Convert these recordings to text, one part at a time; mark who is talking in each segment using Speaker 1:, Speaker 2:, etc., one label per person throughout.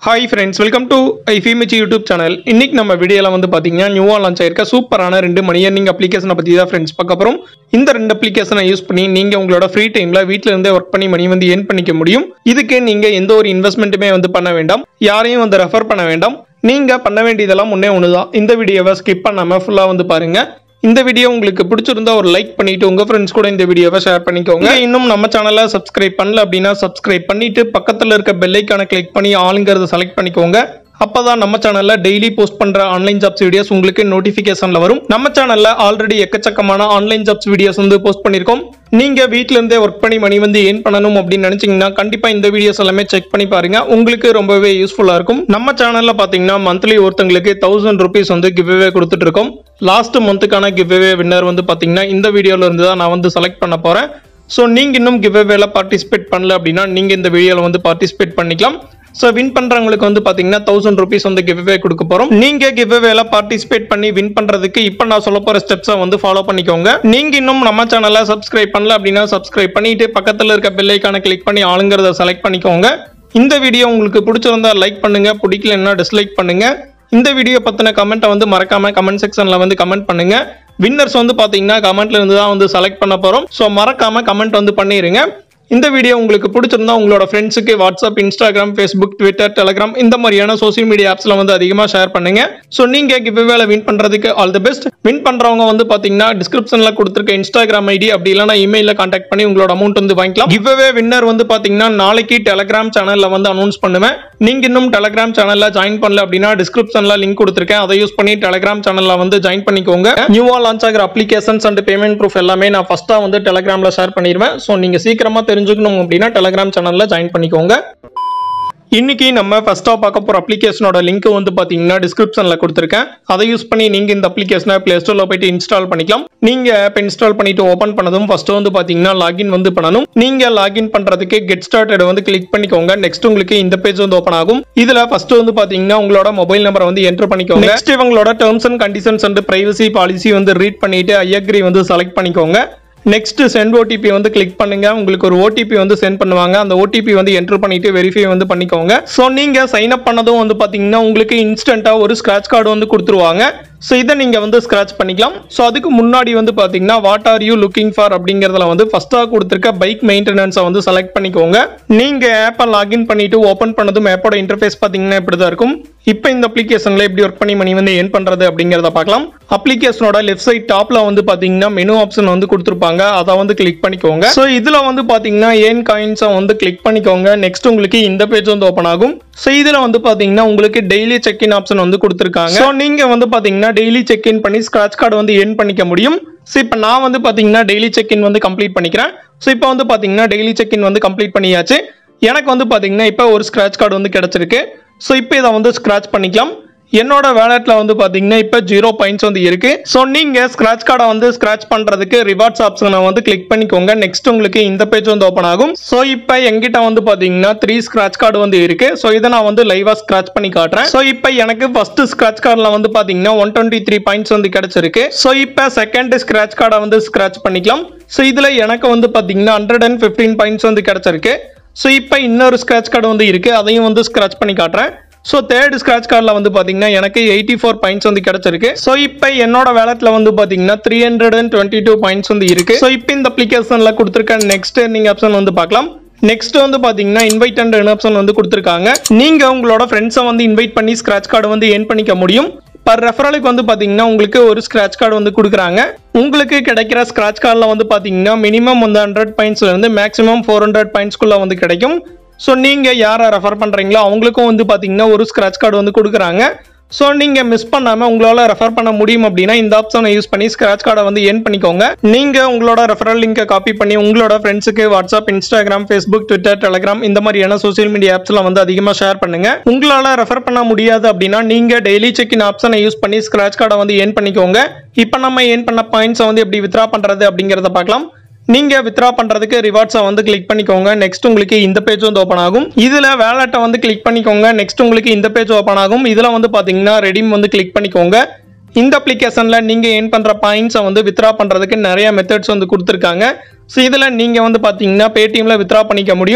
Speaker 1: hi friends welcome to ஐஃபிமிச்சி YouTube channel இன்னைக்கு நம்ம வீடியோவில் வந்து பார்த்தீங்கன்னா நியூவாக லான்ச் ஆயிருக்க சூப்பரான ரெண்டு மணி earning அப்ளிகேஷனை பற்றி தான் ஃப்ரெண்ட்ஸ் பார்க்க போகிறோம் இந்த ரெண்டு அப்ளிகேஷனை யூஸ் பண்ணி நீங்கள் உங்களோட ஃப்ரீ டைமில் வீட்டில் இருந்தே ஒர்க் பண்ணி மணி வந்து ஏர்ன் பண்ணிக்க முடியும் இதுக்கு நீங்கள் எந்த ஒரு இன்வெஸ்ட்மெண்ட்டுமே வந்து பண்ண வேண்டாம் யாரையும் வந்து ரெஃபர் பண்ண வேண்டாம் நீங்கள் பண்ண வேண்டியதெல்லாம் முன்னே ஒன்று தான் இந்த வீடியோவை ஸ்கிப் பண்ணாமல் ஃபுல்லாக வந்து பாருங்கள் இந்த வீடியோ உங்களுக்கு பிடிச்சிருந்தா ஒரு லைக் பண்ணிட்டு உங்க ஃப்ரெண்ட்ஸ் கூட இந்த வீடியோவை ஷேர் பண்ணிக்கோங்க இன்னும் நம்ம சேனலை சப்ஸ்கிரைப் பண்ணல அப்படின்னா சப்ஸ்கிரைப் பண்ணிட்டு பக்கத்துல இருக்க பெல் ஐக்கானை கிளிக் பண்ணி ஆளுங்கிறத செலக்ட் பண்ணிக்கோங்க அப்பதான் நம்ம சேனல்ல டெய்லி போஸ்ட் பண்ற ஆன்லைன் ஜாப்ஸ் வீடியோஸ் உங்களுக்கு நோட்டிபிகேஷன்ல வரும் நம்ம சேனல்ல ஆல்ரெடி எக்கச்சக்கமான ஆன்லைன் ஜாப்ஸ் வீடியோஸ் வந்து போஸ்ட் பண்ணிருக்கோம் நீங்க வீட்ல இருந்தே ஒர்க் பண்ணி மணி வந்து ஏன் பண்ணணும் அப்படின்னு நினைச்சீங்கன்னா கண்டிப்பா இந்த வீடியோஸ் எல்லாமே செக் பண்ணி பாருங்க உங்களுக்கு ரொம்பவே யூஸ்ஃபுல்லா இருக்கும் நம்ம சேனல்ல பாத்தீங்கன்னா மந்த்லி ஒருத்தங்களுக்கு தௌசண்ட் ருபீஸ் வந்து கிவ்வே கொடுத்துட்டு இருக்கோம் லாஸ்ட் மந்த்துக்கான கிவ்வே வின்னர் வந்து பாத்தீங்கன்னா இந்த வீடியோல இருந்து தான் நான் வந்து செலக்ட் பண்ண போறேன் ஸோ நீங்க இன்னும் கிவ்வேல பார்ட்டிசிபேட் பண்ணல அப்படின்னா நீங்க இந்த வீடியோல வந்து பார்ட்டிசிபேட் பண்ணிக்கலாம் ஸோ வின் பண்றவங்களுக்கு வந்து பாத்தீங்கன்னா தௌசண்ட் ருபீஸ் வந்து கிவ்வே கொடுக்க போறோம் நீங்க கிவ்வேல பார்ட்டிசிபேட் பண்ணி வின் பண்றதுக்கு இப்போ நான் சொல்ல போற ஸ்டெப்ஸை வந்து ஃபாலோ பண்ணிக்கோங்க நீங்க இன்னும் நம்ம சேனலை சப்ஸ்கிரைப் பண்ணல அப்படின்னா சப்ஸ்கிரைப் பண்ணிட்டு பக்கத்துல இருக்க பெல் ஐக்கானை கிளிக் பண்ணி ஆளுங்கிறத செலக்ட் பண்ணிக்கோங்க இந்த வீடியோ உங்களுக்கு பிடிச்சிருந்தா லைக் பண்ணுங்க பிடிக்கலன்னா டிஸ்லைக் பண்ணுங்க இந்த வீடியோ பத்தின கமெண்ட்டை வந்து மறக்காம கமெண்ட் செக்ஷன்ல வந்து கமெண்ட் பண்ணுங்க வின்னர்ஸ் வந்து பாத்தீங்கன்னா கமெண்ட்ல இருந்து தான் வந்து செலக்ட் பண்ண போறோம் ஸோ மறக்காம கமெண்ட் வந்து பண்ணிடுங்க இந்த வீடியோ உங்களுக்கு பிடிச்சிருந்தா உங்களோட ஃப்ரெண்ட்ஸுக்கு WhatsApp Instagram Facebook Twitter Telegram இந்த மாதிரியான சோஷியல் மீடியா ஆப்ஸ்ல வந்து அதிகமாக ஷேர் பண்ணுங்க ஸோ நீங்க கிவ்வேல வின் பண்றதுக்கு ஆல் தி பெஸ்ட் வின் பண்றவங்க வந்து பாத்தீங்கன்னா டிஸ்கிரிப்ஷன்ல கொடுத்துருக்க இன்ஸ்டாகிராம் ஐடி அப்படி இல்லைனா இமெயில கான்டாக்ட் பண்ணி உங்களோட அமௌண்ட் வந்து வாங்கிக்கலாம் கிவ்வே வின்னர் வந்து பாத்தீங்கன்னா நாளைக்கு டெலிகிராம் சேனல்ல வந்து அனௌன்ஸ் பண்ணுவேன் நீங்க இன்னும் டெலிகிராம் சேனல்ல ஜாயின் பண்ணல அப்படின்னா டிஸ்கிரிப்ஷன்ல லிங்க் கொடுத்துருக்கேன் அதை யூஸ் பண்ணி டெலிகிராம் சேனல்ல வந்து ஜாயின் பண்ணிக்கோங்க நியூவா லான்ச் ஆகிற அப்ளிகேஷன்ஸ் அண்ட் பேமெண்ட் ப்ரூஃப் எல்லாமே நான் ஃபர்ஸ்டா வந்து டெலிகிராம்ல ஷேர் பண்ணிடுவேன் ஸோ நீங்க சீக்கிரமா தெரிஞ்சுக்கணும் அப்படின்னா டெலிகிராம் சேனல்ல ஜாயின் பண்ணிக்கோங்க இன்னைக்கு நம்ம ஃபர்ஸ்ட்டாக பார்க்க போகிற அப்ளிகேஷனோட லிங்க் வந்து பார்த்தீங்கன்னா டிஸ்கிரிப்ஷனில் கொடுத்துருக்கேன் அதை யூஸ் பண்ணி நீங்கள் இந்த அப்ளிகேஷனை ப்ளே ஸ்டோரில் போயிட்டு இன்ஸ்டால் பண்ணிக்கலாம் நீங்கள் ஆப் இன்ஸ்டால் பண்ணிட்டு ஓப்பன் பண்ணதும் ஃபர்ஸ்ட் வந்து பார்த்தீங்கன்னா லாகின் வந்து பண்ணணும் நீங்கள் லாகின் பண்ணுறதுக்கு கெட் ஸ்டார்டட் வந்து கிளிக் பண்ணிக்கோங்க நெக்ஸ்ட் உங்களுக்கு இந்த பேஜ் வந்து ஓப்பன் ஆகும் இதில் ஃபர்ஸ்ட் வந்து பார்த்தீங்கன்னா உங்களோட மொபைல் நம்பரை வந்து என்டர் பண்ணிக்கோங்க நெக்ஸ்ட் இவங்களோட terms and conditions and privacy policy வந்து ரீட் பண்ணிட்டு ஐ அக்ரி வந்து செலக்ட் பண்ணிக்கோங்க நெக்ஸ்ட் சென்ட் ஓடிபி வந்து கிளிக் பண்ணுங்க உங்களுக்கு ஒரு ஓடிபி வந்து சென்ட் பண்ணுவாங்க அந்த ஓடிபி வந்து என்டர் பண்ணிட்டு வெரிஃபை வந்து பண்ணிக்கோங்க ஸோ நீங்க சைன் அப் பண்ணதும் வந்து பாத்தீங்கன்னா உங்களுக்கு இன்ஸ்டன்டா ஒரு ஸ்கிராச் கார்டு வந்து கொடுத்துருவாங்க ஸோ இதை நீங்க வந்து ஸ்கிராச் பண்ணிக்கலாம் ஸோ அதுக்கு முன்னாடி வந்து பாத்தீங்கன்னா what are you looking for அப்படிங்கறதுல வந்து ஃபர்ஸ்டா கொடுத்துருக்க பைக் மெயின்டெனன்ஸை வந்து செலக்ட் பண்ணிக்கோங்க நீங்க ஆப்பை லாகின் பண்ணிட்டு ஓப்பன் பண்ணதும் ஆப்போட இன்டர்ஃபேஸ் பாத்தீங்கன்னா இப்படி தான் இருக்கும் இப்போ இந்த அப்ளிகேஷன்ல எப்படி ஒர்க் பண்ணி மணி வந்து ஏன் பண்றது அப்படிங்கறத பார்க்கலாம் அப்ளிகேஷனோட லெஃப்ட் சைட் டாப்ல வந்து பாத்தீங்கன்னா மெனு ஆப்ஷன் வந்து கொடுத்துருப்பாங்க அதை வந்து கிளிக் பண்ணிக்கோங்க ஸோ இதுல வந்து பாத்தீங்கன்னா ஏன் காயின்ஸை வந்து கிளிக் பண்ணிக்கோங்க நெக்ஸ்ட் உங்களுக்கு இந்த பேஜ் வந்து ஓப்பன் ஆகும் ஸோ இதுல வந்து பாத்தீங்கன்னா உங்களுக்கு டெய்லி செக் இன் ஆப்ஷன் வந்து கொடுத்துருக்காங்க ஸோ நீங்க வந்து பாத்தீங்கன்னா டெய்லி செக் இன் பண்ணி ஸ்கிராச் கார்டு வந்து ஏர்ன் பண்ணிக்க முடியும் ஸோ இப்போ நான் வந்து பாத்தீங்கன்னா டெய்லி செக் இன் வந்து கம்ப்ளீட் பண்ணிக்கிறேன் ஸோ இப்போ வந்து பாத்தீங்கன்னா டெய்லி செக் இன் வந்து கம்ப்ளீட் பண்ணியாச்சு எனக்கு வந்து பாத்தீங்கன்னா இப்போ ஒரு ஸ்கிராச் கார்டு வந்து கிடைச்சிருக்கு ஸோ இப்போ இதை வந்து ஸ்கிராச் பண்ணிக்கலாம் என்னோட வேலெட்ல வந்து பாத்தீங்கன்னா இப்போ ஜீரோ பாயிண்ட்ஸ் வந்து இருக்கு ஸோ நீங்க ஸ்கிராச் கார்டை வந்து ஸ்கிராச் பண்றதுக்கு ரிவார்ட்ஸ் ஆப்ஷனை வந்து கிளிக் பண்ணிக்கோங்க நெக்ஸ்ட் உங்களுக்கு இந்த பேஜ் வந்து ஓப்பன் ஆகும் ஸோ இப்போ எங்கிட்ட வந்து பாத்தீங்கன்னா த்ரீ ஸ்கிராச் கார்டு வந்து இருக்கு ஸோ இதை நான் வந்து லைவா ஸ்கிராச் பண்ணி காட்டுறேன் ஸோ இப்போ எனக்கு ஃபர்ஸ்ட் ஸ்கிராச் கார்டில் வந்து பாத்தீங்கன்னா ஒன் டுவெண்ட்டி த்ரீ பாயிண்ட்ஸ் வந்து கிடைச்சிருக்கு ஸோ இப்போ செகண்ட் ஸ்கிராச் கார்டை வந்து ஸ்கிராச் பண்ணிக்கலாம் ஸோ இதுல எனக்கு வந்து பாத்தீங்கன்னா ஹண்ட்ரட் அண்ட் ஃபிஃப்டீன் பாயிண்ட்ஸ் வந்து கிடைச்சிருக்கு ஸோ இப்போ இன்னொரு ஸ்கிராச் கார்டு வந்து இருக்கு அதையும் வந்து ஸ்கிராச் பண்ணி காட்டுறேன் ஸோ தேர்ட் ஸ்கிராச் கார்டில் வந்து பார்த்தீங்கன்னா எனக்கு எயிட்டி ஃபோர் பாயிண்ட்ஸ் வந்து கிடைச்சிருக்கு ஸோ இப்போ என்னோட வேலட்ல வந்து பார்த்தீங்கன்னா three hundred and twenty two points வந்து இருக்கு ஸோ இப்போ இந்த அப்ளிகேஷனில் கொடுத்துருக்க நெக்ஸ்ட் நீங்கள் ஆப்ஷன் வந்து பார்க்கலாம் நெக்ஸ்ட் வந்து பாத்தீங்கன்னா இன்வைட் அண்ட் ஆப்ஷன் வந்து கொடுத்துருக்காங்க நீங்க உங்களோட ஃப்ரெண்ட்ஸை வந்து இன்வைட் பண்ணி ஸ்கிராச் கார்டு வந்து ஏன் பண்ணிக்க முடியும் பர் ரெஃபரலுக்கு வந்து பாத்தீங்கன்னா உங்களுக்கு ஒரு ஸ்கிராச் கார்டு வந்து கொடுக்குறாங்க உங்களுக்கு கிடைக்கிற ஸ்கிராச் கார்டில் வந்து பாத்தீங்கன்னா மினிமம் வந்து ஹண்ட்ரட் பாயிண்ட்ஸ்ல இருந்து மேக்ஸிமம் ஃபோர் ஹண்ட்ரட் பாயிண்ட்ஸ்குள்ள வந்து கிடைக்கும் ஸோ நீங்கள் யாரை ரெஃபர் பண்ணுறீங்களோ அவங்களுக்கும் வந்து பார்த்தீங்கன்னா ஒரு ஸ்க்ராட்ச் கார்டு வந்து கொடுக்குறாங்க ஸோ நீங்கள் மிஸ் பண்ணாமல் உங்களால் ரெஃபர் பண்ண முடியும் அப்படின்னா இந்த ஆப்ஷனை யூஸ் பண்ணி ஸ்க்ராட்ச் கார்டை வந்து ஏர்ன் பண்ணிக்கோங்க நீங்கள் உங்களோட ரெஃபரல் லிங்கை காப்பி பண்ணி உங்களோட ஃப்ரெண்ட்ஸுக்கு WhatsApp Instagram Facebook Twitter Telegram இந்த மாதிரியான சோஷியல் மீடியா ஆப்ஸ்ல வந்து அதிகமாக ஷேர் பண்ணுங்க உங்களால் ரெஃபர் பண்ண முடியாது அப்படின்னா நீங்கள் டெய்லி செக் இன் ஆப்ஷனை யூஸ் பண்ணி ஸ்க்ராட்ச் கார்டை வந்து ஏர்ன் பண்ணிக்கோங்க இப்போ நம்ம ஏர்ன் பண்ண பாயிண்ட்ஸை வந்து எப்படி வித்ரா பண்ணுறது அப்படிங்கிறத பார்க்கலாம் நீங்க வித்ரா பண்றதுக்கு ரிவார்ட்ஸை வந்து கிளிக் பண்ணிக்கோங்க நெக்ஸ்ட் உங்களுக்கு இந்த பேஜ் வந்து ஓப்பன் ஆகும் இதுல வேலட்டை வந்து கிளிக் பண்ணிக்கோங்க நெக்ஸ்ட் உங்களுக்கு இந்த பேஜ் ஓப்பன் ஆகும் இதுல வந்து பாத்தீங்கன்னா ரெடீம் வந்து கிளிக் பண்ணிக்கோங்க இந்த அப்ளிகேஷன்ல நீங்க ஏர்ன் பண்ற பாயிண்ட்ஸை வந்து வித்ரா பண்றதுக்கு நிறைய மெத்தட்ஸ் வந்து கொடுத்துருக்காங்க ஸோ இதுல நீங்க வந்து பாத்தீங்கன்னா பேடிஎம்ல வித்ரா பண்ணிக்க முடியும்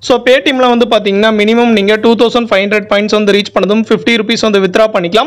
Speaker 1: ஸோ பேடிஎம்ல வந்து பார்த்தீங்கன்னா மினிமம் நீங்கள் two thousand five hundred points வந்து ரீச் பண்ணதும் ஃபிஃப்டி ருபீஸ் வந்து வித்ரா பண்ணிக்கலாம்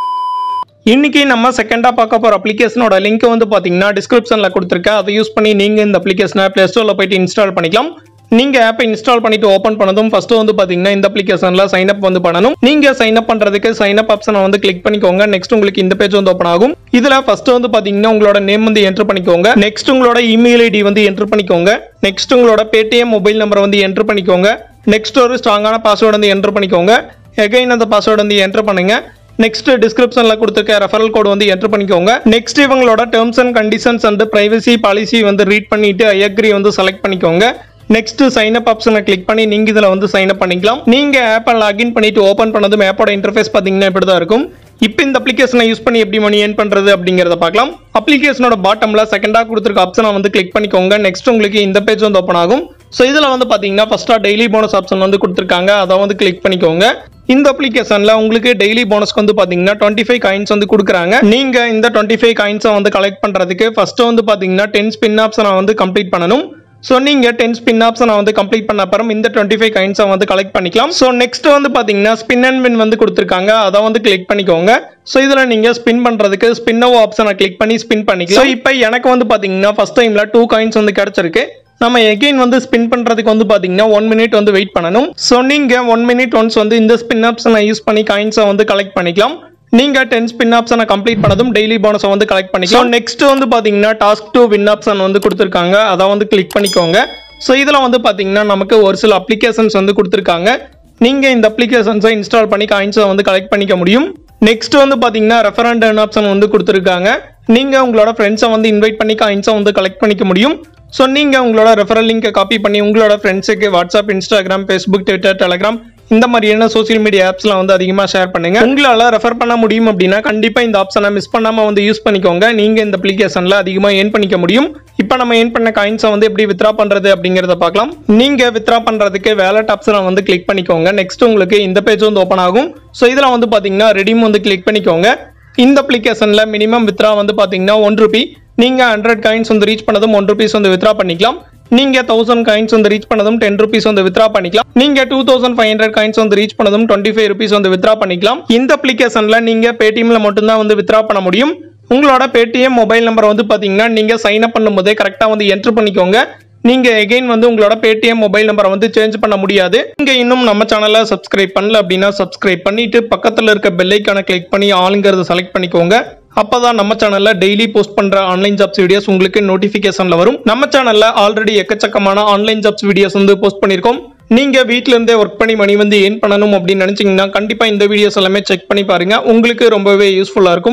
Speaker 1: இன்னைக்கு நம்ம செகண்டா பார்க்க போற அப்ளிகேஷனோட லிங்க் வந்து பாத்தீங்கன்னா டிஸ்கிரிப்ஷன்ல கொடுத்துருக்கேன் அதை யூஸ் பண்ணி நீங்க இந்த அப்ளிகேஷனை பிளே ஸ்டோர்ல போயிட்டு இன்ஸ்டால் பண்ணிக்கலாம் நீங்க ஆப்பை இன்ஸ்டால் பண்ணிட்டு ஓபன் பண்ணதும் ஃபர்ஸ்ட் வந்து பாத்தீங்கன்னா இந்த அப்ளிகேஷன்ல சைன் அப் வந்து பண்ணணும் நீங்க சைன் அப் பண்றதுக்கு சைன் அப் ஆப்ஷனை வந்து கிளிக் பண்ணிக்கோங்க நெக்ஸ்ட் உங்களுக்கு இந்த பேஜ் வந்து ஓப்பன் ஆகும் இதுல ஃபர்ஸ்ட் வந்து பாத்தீங்கன்னா உங்களோட நேம் வந்து என்டர் பண்ணிக்கோங்க நெக்ஸ்ட் உங்களோட இமெயில் ஐடி வந்து என்டர் பண்ணிக்கோங்க நெக்ஸ்ட் உங்களோட பேடிஎம் மொபைல் நம்பரை வந்து என்டர் பண்ணிக்கோங்க நெக்ஸ்ட் ஒரு ஸ்ட்ராங்கான பாஸ்வேர்டு வந்து என்டர் பண்ணிக்கோங்க எகைன் அந்த பாஸ்வேர்டு வந்து என்டர் பண்ணுங்க நெக்ஸ்ட் டிஸ்கிரிப்ஷன்ல கொடுத்துருக்க ரெஃபரல் கோட் வந்து என்டர் பண்ணிக்கோங்க நெக்ஸ்ட் இவங்களோட terms and conditions and privacy policy வந்து ரீட் பண்ணிட்டு ஐ அக்ரி வந்து செலக்ட் பண்ணிக்கோங்க நெக்ஸ்ட் சைன் அப் ஆப்ஷனை கிளிக் பண்ணி நீங்க இதுல வந்து சைன் அப் பண்ணிக்கலாம் நீங்க ஆப்பை லாகின் பண்ணிட்டு ஓபன் பண்ணதும் ஆப்போட இன்டர்ஃபேஸ் பாத்தீங்கன்னா இப்படி தான் இருக்கும் இப்போ இந்த அப்ளிகேஷனை யூஸ் பண்ணி எப்படி மணி ஏர்ன் பண்றது அப்படிங்கறத பார்க்கலாம் அப்ளிகேஷனோட பாட்டம்ல செகண்டா கொடுத்துருக்க ஆப்ஷனை வந்து கிளிக் பண்ணிக்கோங்க நெக்ஸ்ட் உங்களுக்கு இந்த பேஜ் வந்து ஓப்பன் ஆகும் ஸோ இதில் வந்து பார்த்தீங்கன்னா ஃபர்ஸ்ட்டாக டெய்லி போனஸ் ஆப்ஷன் வந்து கொடுத்துருக்காங்க அதை வந்து கிளிக் பண்ணிக்கோங்க இந்த அப்ளிகேஷனில் உங்களுக்கு டெய்லி போனஸ்க்கு வந்து பார்த்தீங்கன்னா டுவெண்ட்டி ஃபைவ் காயின்ஸ் வந்து கொடுக்குறாங்க நீங்கள் இந்த டுவெண்ட்டி ஃபைவ் காயின்ஸை வந்து கலெக்ட் பண்ணுறதுக்கு ஃபர்ஸ்ட்டு வந்து பார்த்தீங்கன்னா டென் ஸ்பின் ஆப்ஷனை வந்து கம்ப்ளீட் பண்ணணும் ஸோ நீங்கள் டென் ஸ்பின் ஆப்ஷனை வந்து கம்ப்ளீட் பண்ண அப்புறம் இந்த டுவெண்ட்டி ஃபைவ் காயின்ஸை வந்து கலெக்ட் பண்ணிக்கலாம் ஸோ நெக்ஸ்ட் வந்து பார்த்தீங்கன்னா ஸ்பின் அண்ட் வின் வந்து கொடுத்துருக்காங்க அதை வந்து கிளிக் பண்ணிக்கோங்க ஸோ இதில் நீங்கள் ஸ்பின் பண்ணுறதுக்கு ஸ்பின் ஓ ஆப்ஷனை கிளிக் பண்ணி ஸ்பின் பண்ணிக்கலாம் ஸோ இப்போ எனக்கு வந்து பார்த்தீங்கன்னா ஃபர்ஸ்ட் டைமில் டூ காயின்ஸ் வந்து கிடச்சிருக்கு நம்ம எகெயின் வந்து ஸ்பின் பண்றதுக்கு வந்து பாத்தீங்கன்னா ஒன் மினிட் வந்து வெயிட் பண்ணணும் ஸோ நீங்க ஒன் மினிட் ஒன்ஸ் வந்து இந்த ஸ்பின் ஆப்ஷனை யூஸ் பண்ணி காயின்ஸை வந்து கலெக்ட் பண்ணிக்கலாம் நீங்க டென் ஸ்பின் ஆப்ஷனை கம்ப்ளீட் பண்ணதும் டெய்லி போனஸை வந்து கலெக்ட் பண்ணிக்கலாம் நெக்ஸ்ட் வந்து பாத்தீங்கன்னா டாஸ்க் டூ வின் ஆப்ஷன் வந்து கொடுத்துருக்காங்க அதை வந்து கிளிக் பண்ணிக்கோங்க ஸோ இதில் வந்து பாத்தீங்கன்னா நமக்கு ஒரு சில அப்ளிகேஷன்ஸ் வந்து கொடுத்துருக்காங்க நீங்க இந்த அப்ளிகேஷன்ஸை இன்ஸ்டால் பண்ணி காயின்ஸை வந்து கலெக்ட் பண்ணிக்க முடியும் நெக்ஸ்ட் வந்து பாத்தீங்கன்னா ரெஃபரண்ட் ஆப்ஷன் வந்து கொடுத்துருக்காங்க நீங்க உங்களோட ஃப்ரெண்ட்ஸை வந்து இன்வைட் பண்ணி காயின்ஸை வந்து கலெக்ட் பண்ணிக்க முடியும் ஸோ நீங்கள் உங்களோட ரெஃபரல் லிங்கை காப்பி பண்ணி உங்களோட ஃப்ரெண்ட்ஸுக்கு WhatsApp Instagram Facebook Twitter Telegram இந்த மாதிரியான சோஷியல் மீடியா ஆப்ஸ்லாம் வந்து அதிகமாக ஷேர் பண்ணுங்க உங்களால் ரெஃபர் பண்ண முடியும் அப்படின்னா கண்டிப்பாக இந்த ஆப்ஷனை மிஸ் பண்ணாமல் வந்து யூஸ் பண்ணிக்கோங்க நீங்கள் இந்த அப்ளிகேஷனில் அதிகமாக ஏர்ன் பண்ணிக்க முடியும் இப்போ நம்ம ஏர்ன் பண்ண காயின்ஸை வந்து எப்படி வித்ரா பண்ணுறது அப்படிங்கிறத பார்க்கலாம் நீங்கள் வித்ரா பண்ணுறதுக்கு வேலட் ஆப்ஷனை வந்து கிளிக் பண்ணிக்கோங்க நெக்ஸ்ட் உங்களுக்கு இந்த பேஜ் வந்து ஓப்பன் ஆகும் ஸோ இதில் வந்து பார்த்தீங்கன்னா ரெடிம் வந்து கிளிக் பண்ணிக்கோங்க இந்த அப்ளிகேஷனில் மினிமம் வித்ரா வந்து பார்த்தீங்கன்னா ஒன் ருபி நீங்கள் ஹண்ட்ரட் காயின்ஸ் வந்து ரீச் பண்ணதும் ஒன் ருபீஸ் வந்து வித்ரா பண்ணிக்கலாம் நீங்க தௌசண்ட் காயின்ஸ் வந்து ரீச் பண்ணதும் டென் ருபீஸ் வந்து வித்ரா பண்ணிக்கலாம் நீங்க two thousand five hundred coins வந்து ரீச் பண்ணதும் டுவெண்ட்டி ஃபைவ் ருபீஸ் வந்து வித்ரா பண்ணிக்கலாம் இந்த அப்ளிகேஷன்ல நீங்க பேடிஎம்ல மட்டும்தான் வந்து வித்ரா பண்ண முடியும் உங்களோட பேடிஎம் மொபைல் நம்பர் வந்து பாத்தீங்கன்னா நீங்க சைன் அப் பண்ணும்போதே கரெக்டா வந்து என்டர் பண்ணிக்கோங்க நீங்க எகைன் வந்து உங்களோட பேடிஎம் மொபைல் நம்பரை வந்து சேஞ்ச் பண்ண முடியாது நீங்க இன்னும் நம்ம சேனலை சப்ஸ்கிரைப் பண்ணல அப்படின்னா சப்ஸ்கிரைப் பண்ணிட்டு பக்கத்துல இருக்க பெல்லைக்கான கிளிக் பண்ணி ஆளுங்கிறத செலக்ட் பண்ணிக்கோங்க அப்பதான் நம்ம சேனல்ல டெய்லி போஸ்ட் பண்ற ஆன்லைன் ஜாப்ஸ் வீடியோஸ் உங்களுக்கு நோட்டிபிகேஷன்ல வரும் நம்ம சேனல்ல ஆல்ரெடி எக்கச்சக்கமான ஆன்லைன் ஜாப்ஸ் வீடியோஸ் வந்து போஸ்ட் பண்ணிருக்கோம் நீங்க வீட்ல இருந்தே ஒர்க் பண்ணி மணி வந்து ஏன் பண்ணணும் அப்படின்னு நினைச்சீங்கன்னா கண்டிப்பா இந்த வீடியோஸ் எல்லாமே செக் பண்ணி பாருங்க உங்களுக்கு ரொம்பவே யூஸ்ஃபுல்லா இருக்கும்